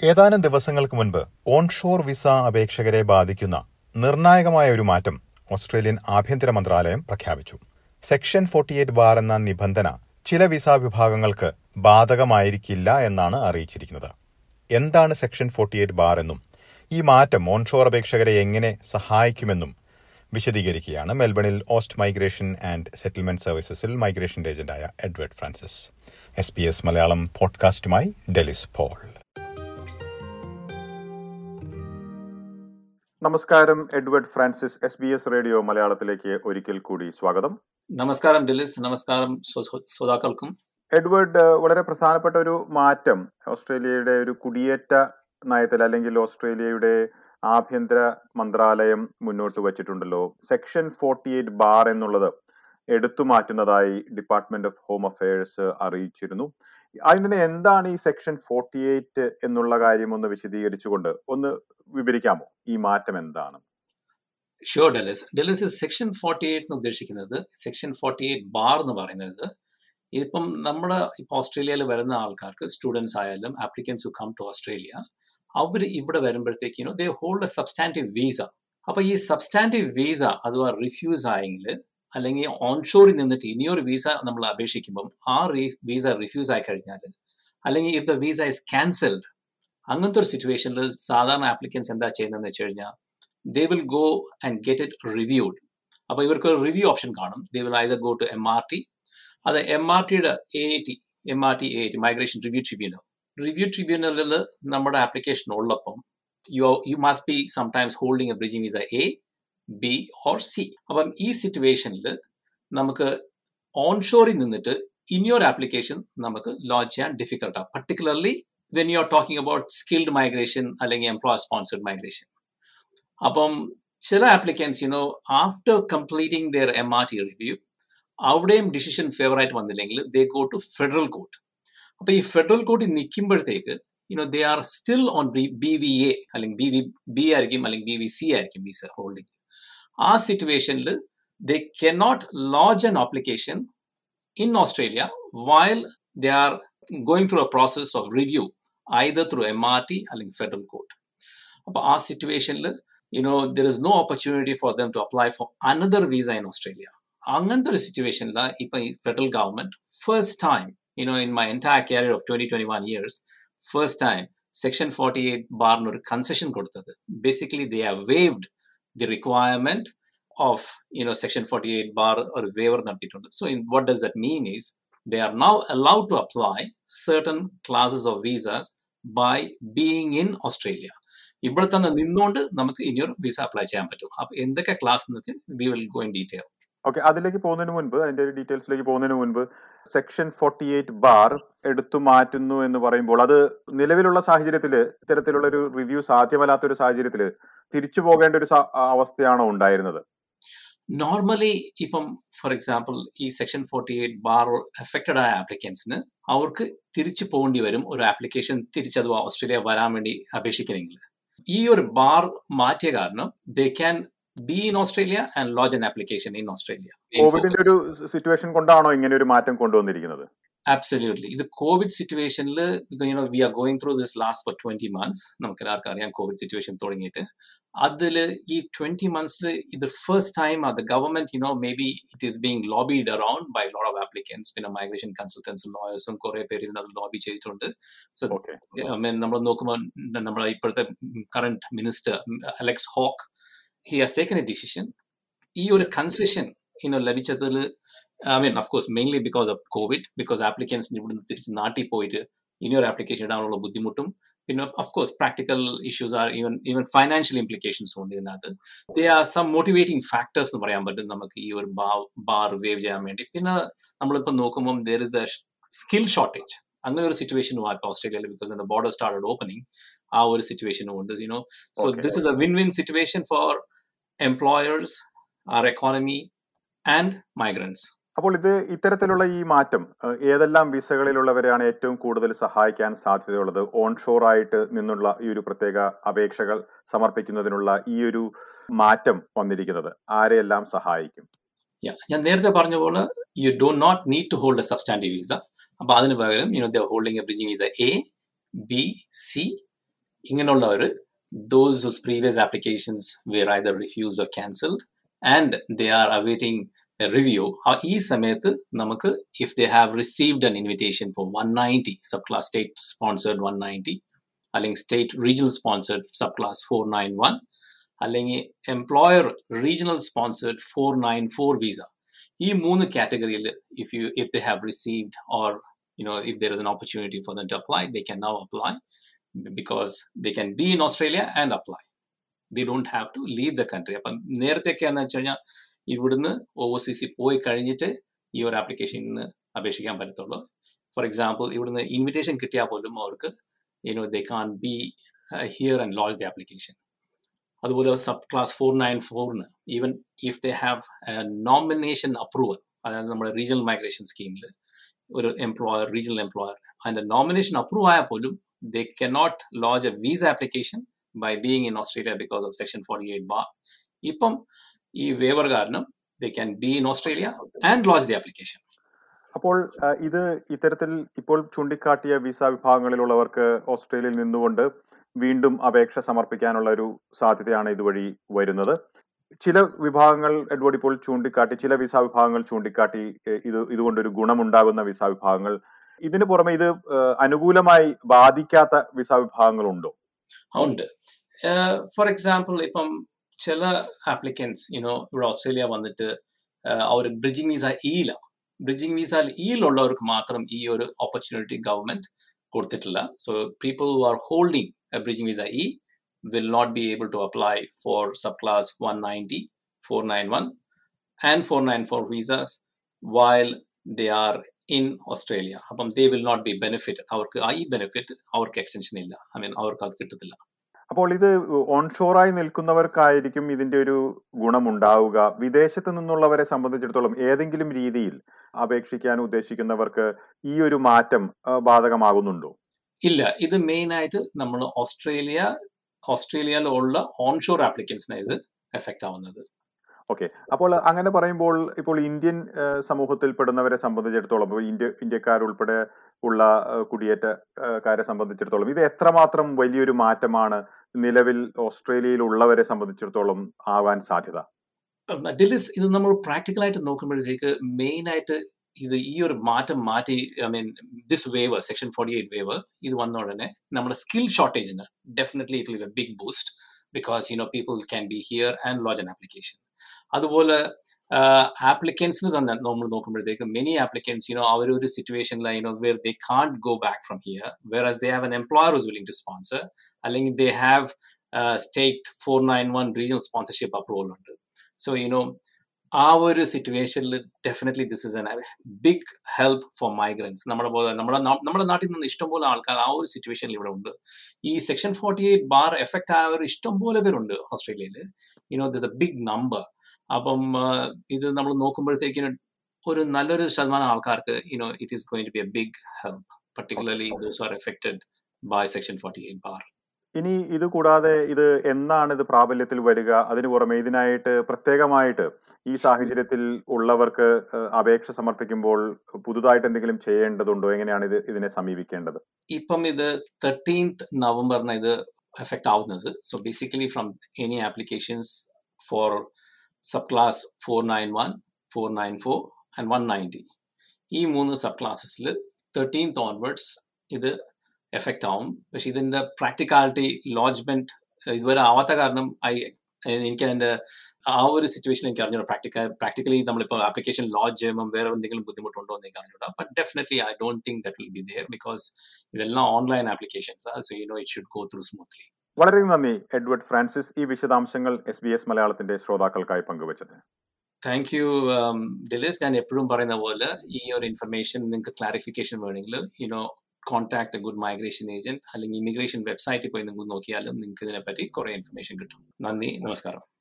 ഏതാനും ദിവസങ്ങൾക്ക് മുൻപ് ഓൺഷോർ വിസ അപേക്ഷകരെ ബാധിക്കുന്ന നിർണായകമായ ഒരു മാറ്റം ഓസ്ട്രേലിയൻ ആഭ്യന്തര മന്ത്രാലയം പ്രഖ്യാപിച്ചു സെക്ഷൻ ഫോർട്ടിയെയ്റ്റ് ബാർ എന്ന നിബന്ധന ചില വിസ വിഭാഗങ്ങൾക്ക് ബാധകമായിരിക്കില്ല എന്നാണ് അറിയിച്ചിരിക്കുന്നത് എന്താണ് സെക്ഷൻ ഫോർട്ടിയെയ്റ്റ് ബാർ എന്നും ഈ മാറ്റം ഓൺഷോർ അപേക്ഷകരെ എങ്ങനെ സഹായിക്കുമെന്നും വിശദീകരിക്കുകയാണ് മെൽബണിൽ ഓസ്റ്റ് മൈഗ്രേഷൻ ആൻഡ് സെറ്റിൽമെന്റ് സർവീസസിൽ മൈഗ്രേഷൻ ഏജന്റായ Edward Francis S P S Malayalam പോഡ്കാസ്റ്റുമായി ഡെലിസ് പോൾ നമസ്കാരം Edward Francis S B S radio മലയാളത്തിലേക്ക് ഒരിക്കൽ കൂടി സ്വാഗതം നമസ്കാരം ഡെലിസ് നമസ്കാരം ശ്രോതാ- ശ്രോതാക്കൾക്കും എഡ്വേർഡ് വളരെ പ്രധാനപ്പെട്ട ഒരു മാറ്റം ഓസ്ട്രേലിയയുടെ ഒരു കുടിയേറ്റ നയത്തിൽ അല്ലെങ്കിൽ ഓസ്ട്രേലിയയുടെ ആഭ്യന്തര മന്ത്രാലയം മുന്നോട്ട് വച്ചിട്ടുണ്ടല്ലോ സെക്ഷൻ ഫോർട്ടി എയ്റ്റ് ബാർ എന്നുള്ളത് എടുത്തു മാറ്റുന്നതായി ഡിപ്പാർട്ട്മെന്റ് ഓഫ് ഹോം അഫയേഴ്സ് അറിയിച്ചിരുന്നു അതിന് എന്താണ് ഈ സെക്ഷൻ ഫോർട്ടി എയ്റ്റ് എന്നുള്ള കാര്യം ഒന്ന് വിശദീകരിച്ചുകൊണ്ട് ഒന്ന് വിവരിക്കാമോ ഈ മാറ്റം എന്താണ് sure Delys Delys section forty eight എന്ന് ഉദ്ദേശിക്കുന്നത് സെക്ഷൻ ഫോർട്ടി എയ്റ്റ് ബാർ എന്ന് പറയുന്നത് ഇതിപ്പം നമ്മുടെ ഇപ്പം ഓസ്ട്രേലിയയിൽ വരുന്ന ആൾക്കാർക്ക് സ്റ്റുഡൻസ് ആയാലും ആപ്ലിക്കൻസ് കം ടു ഓസ്ട്രേലിയ അവർ ഇവിടെ വരുമ്പോഴത്തേക്കിനും they hold a substantive visa അപ്പോൾ ഈ സബ്സ്റ്റാൻറ്റീവ് വീസ അഥവാ റിഫ്യൂസ് ആയെങ്കിൽ അല്ലെങ്കിൽ ഓൺഷോറിൽ നിന്നിട്ട് ഇനിയൊരു വീസ നമ്മൾ അപേക്ഷിക്കുമ്പം ആ വീസ റിഫ്യൂസ് ആയി കഴിഞ്ഞാൽ അല്ലെങ്കിൽ if the visa is cancelled അങ്ങനത്തെ ഒരു സിറ്റുവേഷനിൽ സാധാരണ ആപ്ലിക്കൻസ് എന്താ ചെയ്യുന്നതെന്ന് വെച്ച് കഴിഞ്ഞാൽ they will go and get it reviewed അപ്പോൾ ഇവർക്ക് ഒരു റിവ്യൂ ഓപ്ഷൻ കാണും they will either go to M R T അത് എം ആർ ടിയുടെ A T M R T A T migration review tribunal review ട്രിബ്യൂണലിൽ നമ്മുടെ ആപ്ലിക്കേഷൻ ഉള്ളപ്പം you you must be sometimes holding a bridging visa A B or C അപ്പം ഈ സിറ്റുവേഷനിൽ നമുക്ക് ഓൺഷോറിൽ നിന്നിട്ട് ഇനിയൊരു ആപ്ലിക്കേഷൻ നമുക്ക് ലോഞ്ച് ചെയ്യാൻ ഡിഫിക്കൽട്ടാണ് particularly when you are talking about skilled migration അല്ലെങ്കിൽ എംപ്ലോയർ സ്പോൺസർഡ് മൈഗ്രേഷൻ അപ്പം ചില applicants you know after completing their M R T review അവിടെയും ഡിസിഷൻ ഫേവർ ആയിട്ട് വന്നില്ലെങ്കിൽ they go to federal court അപ്പൊ ഈ ഫെഡറൽ കോർട്ടിൽ നിൽക്കുമ്പോഴത്തേക്ക് you know they are still on B V A അല്ലെങ്കിൽ ബി വി ബി ആയിരിക്കും അല്ലെങ്കിൽ ബി വി സി ആയിരിക്കും വിസ ഹോൾഡിംഗ് ആ സിറ്റുവേഷനിൽ they cannot launch an application in Australia while they are going through a process of review either through M R T അല്ലെങ്കിൽ federal court അപ്പൊ ആ സിറ്റുവേഷനിൽ you know there is no opportunity for them to apply for another visa in Australia അങ്ങനത്തെ ഒരു സിറ്റുവേഷനിൽ ഇപ്പൊ ഈ federal government first time you know in my entire career of twenty twenty one years first time section forty eight ബാറിന് ഒരു concession കൊടുത്തത് basically they are waived the requirement of you know section forty eight bar ഒരു waiver നടത്തിയിട്ടുണ്ട് so in what does that mean is they are now allowed to apply certain classes of visas by being in Australia. ഇവിടെ തന്നെ നിന്നുകൊണ്ട് നമുക്ക് ഇനിയൊരു visa apply ചെയ്യാൻ പറ്റും അപ്പൊ എന്തൊക്കെ ക്ലാസ് എന്ന് we will go in detail okay അതിലേക്ക് പോകുന്നതിന് മുൻപ് അതിന്റെ ഡീറ്റെയിൽസിലേക്ക് പോകുന്നതിന് മുൻപ് സെക്ഷൻ ഫോർട്ടി എയ്റ്റ് ബാർ എടുത്തു മാറ്റുന്നു എന്ന് പറയുമ്പോൾ അത് നിലവിലുള്ള സാഹചര്യത്തിൽ ഇത്തരത്തിലുള്ള ഒരു റിവ്യൂ സാധ്യമല്ലാത്ത ഒരു സാഹചര്യത്തിൽ തിരിച്ചു പോകേണ്ട ഒരു സ- അവസ്ഥയാണോ ഉണ്ടായിരുന്നത് നോർമലി ഇപ്പം ഫോർ എക്സാമ്പിൾ ഈ section forty eight bar affected ആയ ആപ്ലിക്കൻസിന് അവർക്ക് തിരിച്ചു പോകേണ്ടി വരും ഒരു ആപ്ലിക്കേഷൻ തിരിച്ചത് ഓസ്ട്രേലിയ വരാൻ വേണ്ടി അപേക്ഷിക്കണമെങ്കിൽ ഈ ഒരു ബാർ മാറ്റിയ കാരണം they can be in Australia and launch an application in Australia കോവിഡിന്റെ ഒരു സിറ്റുവേഷൻ കൊണ്ടാണോ ഇങ്ങനെ ഒരു മാറ്റം കൊണ്ടുവന്നിരിക്കുന്നത് ആബ്സല്യൂട്ട്ലി ഇത് കോവിഡ് സിറ്റുവേഷനിൽ you know we are going through this last for twenty months നമുക്ക് എല്ലാവർക്കും അറിയാം കോവിഡ് സിറ്റുവേഷൻ തുടങ്ങിയിട്ട് അതിൽ ഈ ട്വന്റി മന്ത്സിൽ ഇത് ഫസ്റ്റ് ടൈം അത് government you know may be it is being lobbied around by load of applicants പിന്നെ മൈഗ്രേഷൻ കൺസൾട്ടൻസും ലോയേഴ്സും കുറെ പേര് ഇതിനകത്ത് ലോബി ചെയ്തിട്ടുണ്ട് സോ ഓക്കെ നമ്മൾ നോക്കുമ്പോൾ നമ്മുടെ ഇപ്പോഴത്തെ current minister Alex Hawke he has taken a decision ഈ ഒരു കൺസെഷൻ ഇനോ ലഭിച്ചതിൽ I mean of course mainly because of covid because ആപ്ലിക്കൻസിന് ഇവിടുന്ന് തിരിച്ച് നാട്ടിൽ പോയിട്ട് ഇനിയൊരു ആപ്ലിക്കേഷൻ ഇടാനുള്ള ബുദ്ധിമുട്ടും പിന്നെ of course practical issues are even even financial ഇംപ്ലിക്കേഷൻസും ഉണ്ട് ഇതിനകത്ത് they are some motivating factors എന്ന് പറയാൻ പറ്റും നമുക്ക് ഈ ഒരു ബാർ വേവ് ചെയ്യാൻ വേണ്ടി പിന്നെ നമ്മളിപ്പോൾ നോക്കുമ്പോൾ there is a skill shortage അങ്ങനെ ഒരു സിറ്റുവേഷനും ഇപ്പോൾ ഓസ്ട്രേലിയയിൽ ബിക്കോസ് ബോർഡർ സ്റ്റാർട്ടഡ് ഓപ്പണിംഗ് ആ ഒരു സിറ്റുവേഷനും ഉണ്ട് you know so Okay. This is a win win situation for employers are economy and migrants അപ്പോൾ ഇത് ഇത്തരത്തിലുള്ള ഈ മാറ്റം ഏഹ്, ഏതെല്ലാം വിസകളിലുള്ളവരെയാണ് ഏറ്റവും കൂടുതൽ സഹായിക്കാൻ സാധ്യതയുള്ളത് ഓൺഷോർ ആയിട്ട് നിന്നുള്ള ഈ ഒരു പ്രത്യേക അപേക്ഷകൾ സമർപ്പിക്കുന്നതിനുള്ള ഈ ഒരു മാറ്റം വന്നിരിക്കുന്നത് ആരെയെല്ലാം സഹായിക്കും Yeah, ഞാൻ നേരത്തെ പറഞ്ഞ പോലെ you do not need to hold a substantive visa അപ്പൊ അതിന് പകരം you know the holding a bridging visa A B C ഇങ്ങനെയുള്ളവർ those whose previous applications were either refused or cancelled and they are awaiting a review ആ ഈ സമയത്ത് നമുക്ക് if they have received an invitation for 190 subclass state sponsored 190 അല്ലെങ്കിൽ state regional sponsored sub class four nine one അല്ലെങ്കിൽ employer regional sponsored four nine four visa ഈ മൂന്ന് കാറ്റഗറിയിൽ if you if they have received or you know if there is an opportunity for them to apply they can now apply because they can be in Australia and apply the don't have to leave the country അപ്പം നേരത്തെയൊക്കെ എന്ന് വെച്ച് കഴിഞ്ഞാൽ ഇവിടുന്ന് ഓവർസീസിൽ പോയി കഴിഞ്ഞിട്ട് ഈ ഒരു ആപ്ലിക്കേഷനിൽ അപേക്ഷിക്കാൻ പറ്റത്തുള്ളൂ ഫോർ എക്സാമ്പിൾ ഇവിടുന്ന് ഇൻവിറ്റേഷൻ കിട്ടിയാൽ പോലും അവർക്ക് you know they can't be uh, here and lodge the application അതുപോലെ സബ് ക്ലാസ് ഫോർ നയൻ ഫോറിന് even if they have nomination approval അതായത് നമ്മുടെ റീജിയണൽ മൈഗ്രേഷൻ സ്കീമിൽ ഒരു എംപ്ലോയർ റീജിയണൽ എംപ്ലോയർ അതിന്റെ നോമിനേഷൻ അപ്രൂവ് ആയാൽ പോലും they cannot launch a visa application by being in Australia because of section forty eight bar ഇപ്പം ഈ വേവർ കാരണം they can be in Australia and launch the application അപ്പോൾ ഇത് ഇത്തരത്തിൽ ഇപ്പോൾ ചൂണ്ടിക്കാട്ടിയ വിസ വിഭാഗങ്ങളിലുള്ളവർക്ക് ഓസ്ട്രേലിയയിൽ നിന്നുകൊണ്ട് വീണ്ടും അപേക്ഷ സമർപ്പിക്കാനുള്ള ഒരു സാധ്യതയാണ് ഇതുവഴി വരുന്നത് ചില വിഭാഗങ്ങൾ എഡ്വേർഡ് ഇപ്പോൾ ചൂണ്ടിക്കാട്ടി ചില വിസ വിഭാഗങ്ങൾ ചൂണ്ടിക്കാട്ടി ഇത് ഇതുകൊണ്ടൊരു ഗുണമുണ്ടാകുന്ന വിസ വിഭാഗങ്ങൾ ഇതിനു പുറമെ ഇത് അനുകൂലമായി ബാധിക്കാത്ത വിസ വിഭാഗങ്ങളുണ്ടോ ഉണ്ട് ഫോർ എക്സാമ്പിൾ ഇപ്പം ചില ആപ്ലിക്കൻസ് യുനോ ഇവിടെ ഓസ്ട്രേലിയ വന്നിട്ട് അവർ ബ്രിഡ്ജിങ് വിസ ഇയില ബ്രിഡ്ജിങ് വിസ ഇയിലുള്ളവർക്ക് മാത്രം ഈ ഒരു ഓപ്പർച്യൂണിറ്റി ഗവൺമെന്റ് കൊടുത്തിട്ടില്ല so people who are holding bridging visa E will not be able to apply for subclass 190, 491, and 494 visas while they are in Australia. അപ്പം they will not be benefited. അവർക്ക് ഈ benefit അവർക്ക് extension ഇല്ല I mean അവർക്ക് അത് കിട്ടത്തില്ല അപ്പോൾ ഇത് ഓൺഷോറായി നിൽക്കുന്നവർക്കായിരിക്കും ഇതിന്റെ ഒരു ഗുണമുണ്ടാവുക വിദേശത്ത് നിന്നുള്ളവരെ സംബന്ധിച്ചിടത്തോളം ഏതെങ്കിലും രീതിയിൽ അപേക്ഷിക്കാൻ ഉദ്ദേശിക്കുന്നവർക്ക് ഈ ഒരു മാറ്റം ബാധകമാകുന്നുണ്ടോ ഇല്ല ഇത് മെയിൻ ആയിട്ട് നമ്മൾ ഓസ്ട്രേലിയ ഓസ്ട്രേലിയയിലുള്ള ഓൺഷോർ ആപ്ലിക്കൻസിനെ ഇത് എഫക്റ്റ് ആവുന്നത് ഓക്കെ അപ്പോൾ അങ്ങനെ പറയുമ്പോൾ ഇപ്പോൾ ഇന്ത്യൻ സമൂഹത്തിൽ പെടുന്നവരെ സംബന്ധിച്ചിടത്തോളം ഇന്ത്യ ഇന്ത്യക്കാരുൾപ്പെടെ ഉള്ള കുടിയേറ്റക്കാരെ സംബന്ധിച്ചിടത്തോളം ഇത് എത്രമാത്രം വലിയൊരു മാറ്റമാണ് നിലവിൽ ഓസ്ട്രേലിയയിൽ ഉള്ളവരെ സംബന്ധിച്ചിടത്തോളം ആവാൻ സാധ്യത ഡിലിസ് ഇത് നമ്മൾ പ്രാക്ടിക്കലായിട്ട് നോക്കുമ്പോഴത്തേക്ക് മെയിൻ ആയിട്ട് ഇത് ഈ ഒരു മാറ്റം മാറ്റി I mean this wave section forty eight wave ഇത് വന്ന ഉടനെ നമ്മുടെ സ്കിൽ ഷോർട്ടേജിന് definitely it will a big boost because you know people can be here and launch an application അതുപോലെ ആപ്ലിക്കൻസിന് തന്നെ നമ്മൾ നോക്കുമ്പോഴത്തേക്ക് മെനി ആപ്ലിക്കൻസ് യുനോ അവർ ഒരു സിറ്റുവേഷനിൽ you know where they can't go back from here where as they have an employer is willing to sponsor അല്ലെങ്കിൽ they have state four nine one regional sponsorship approval ഉണ്ട് so you know ആ ഒരു സിറ്റുവേഷനിൽ definitely this is an big help for migrants നമ്മുടെ പോലെ നമ്മുടെ നമ്മുടെ നാട്ടിൽ നിന്ന് ഇഷ്ടംപോലെ ആൾക്കാർ ആ ഒരു സിറ്റുവേഷനിൽ ഇവിടെ ഉണ്ട് ഈ section forty eight bar effect ആയവർ ഇഷ്ടംപോലെ പേരുണ്ട് ഓസ്ട്രേലിയയിൽ you know this a big number അപ്പം ഇത് നമ്മൾ നോക്കുമ്പോഴത്തേക്കിന് ഒരു നല്ലൊരു ശതമാനം ആൾക്കാർക്ക് you know it is going to be a big help particularly those are affected by section forty eight bar ഇനി ഇത് കൂടാതെ ഇത് എന്നാണ് ഇത് പ്രാബല്യത്തിൽ വരിക അതിനു പുറമെ ഇതിനായിട്ട് പ്രത്യേകമായിട്ട് ഈ സാഹചര്യത്തിൽ ഉള്ളവർക്ക് അപേക്ഷ സമർപ്പിക്കുമ്പോൾ പുതുതായിട്ട് എന്തെങ്കിലും ചെയ്യേണ്ടതുണ്ടോ എങ്ങനെയാണ് ഇത് ഇതിനെ സമീപിക്കേണ്ടത് ഇപ്പം ഇത് തേർട്ടീൻത്ത് നവംബറിന് ഇത് എഫക്ട് ആവുന്നത് so basically from any applications for sub class four nine one four nine four and one ninety ഈ മൂന്ന് സബ് ക്ലാസ്സസിൽ തേർട്ടീൻത്ത് ഓൺവേർഡ്സ് ഇത് എഫക്റ്റ് ആവും പക്ഷെ ഇതിന്റെ പ്രാക്ടിക്കാലിറ്റി ലോഞ്ച്മെന്റ് ഇതുവരെ ആവാത്ത കാരണം ഐ എനിക്ക് അതിന്റെ ആ ഒരു സിറ്റുവേഷൻ എനിക്ക് അറിഞ്ഞൂടാ പ്രാക്ടിക്കൽ പ്രാക്ടിക്കലി നമ്മളിപ്പോൾ ആപ്ലിക്കേഷൻ ലോഞ്ച് ചെയ്യുമ്പോൾ വേറെ എന്തെങ്കിലും ബുദ്ധിമുട്ടുണ്ടോ എന്ന് എനിക്ക് അറിഞ്ഞൂടാ but definitely I don't think that will be there because ഇതെല്ലാം online applications so you know it should go through smoothly വളരെ നന്ദി എഡ്വേർഡ് ഫ്രാൻസിസ് ഈ വിശദാംശങ്ങൾ എസ് ബി എസ് മലയാളത്തിന്റെ ശ്രോതാക്കൾക്കായി പങ്കുവച്ചത് താങ്ക് യു ഡിലിസ് ഞാൻ എപ്പോഴും പറയുന്ന പോലെ ഈ ഒരു ഇൻഫർമേഷൻ നിങ്ങൾക്ക് ക്ലാരിഫിക്കേഷൻ വേണമെങ്കിൽ you know contact a good migration agent അല്ലെങ്കിൽ ഇമിഗ്രേഷൻ വെബ്സൈറ്റിൽ പോയി നിങ്ങൾ നോക്കിയാലും നിങ്ങൾക്ക് ഇതിനെപ്പറ്റി കുറെ ഇൻഫർമേഷൻ കിട്ടും നന്ദി നമസ്കാരം